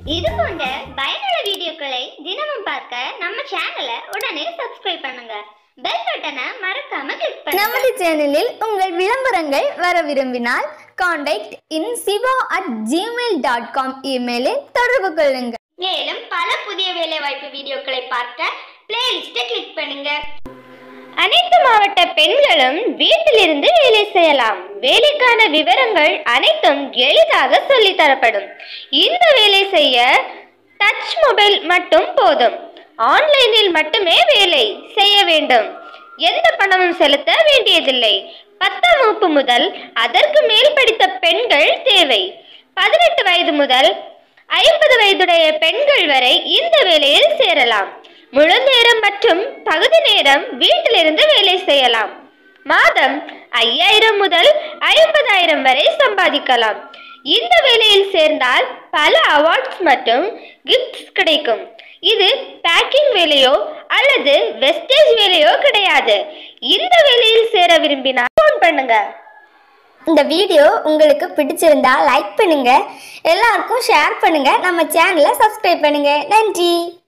இது போன்ற பயனுள்ள வீடியோக்களை தினமும் பார்க்க நம்ம சேனலை உடனே சப்ஸ்கிரைப் பண்ணுங்க பெல் பட்டனை மறக்காம கிளிக் பண்ணுங்க நமது சேனலில் உங்கள் விளம்பரங்கள் வர விரும்பினால் contact in Siva at Gmail dot com இமெயிலில் தொடர்பு கொள்ளுங்கள் மேலும் பல புதிய வேலைவாய்ப்பு வீடியோக்களை பார்க்க பிளேலிஸ்ட்டை கிளிக் பண்ணுங்க அனைத்து மாவட்ட பெண்களும் வீட்டிலிருந்து வேலை செய்யலாம் வேலைக்கான விவரங்கள் அனைத்தும் எளிதாக சொல்லித் தரப்படும் இந்த வேலை செய்ய டச் மொபைல் மட்டும் போதும் ஆன்லைனில் மட்டுமே வேலை செய்ய வேண்டும் எந்த பணமும் செலுத்த வேண்டியதில்லை பத்தாம் வகுப்பு முதல் அதற்கு மேல் படித்த பெண்கள் தேவை பதினெட்டு வயது முதல் ஐம்பது வயதுடைய பெண்கள் வரை இந்த வேலையில் சேரலாம் முழு நேரம் மற்றும் பகுதி நேரம் வீட்டிலிருந்து வேலை செய்யலாம் மாதம் ஐயாயிரம் முதல் ஐம்பதாயிரம் வரை சம்பாதிக்கலாம் இந்த வேலையில் சேர்ந்தால் பல அவார்ட்ஸ் மற்றும் கிஃப்ட்ஸ் கிடைக்கும் இது பேக்கிங் வேலையோ அல்லது வெஸ்டேஜ் வேலையோ கிடையாது இந்த வேலையில் சேர விரும்பினால் ஃபோன் பண்ணுங்க இந்த வீடியோ உங்களுக்கு பிடிச்சிருந்தா லைக் பண்ணுங்க எல்லாருக்கும் ஷேர் பண்ணுங்க நம்ம சேனலை சப்ஸ்கிரைப் பண்ணுங்க நன்றி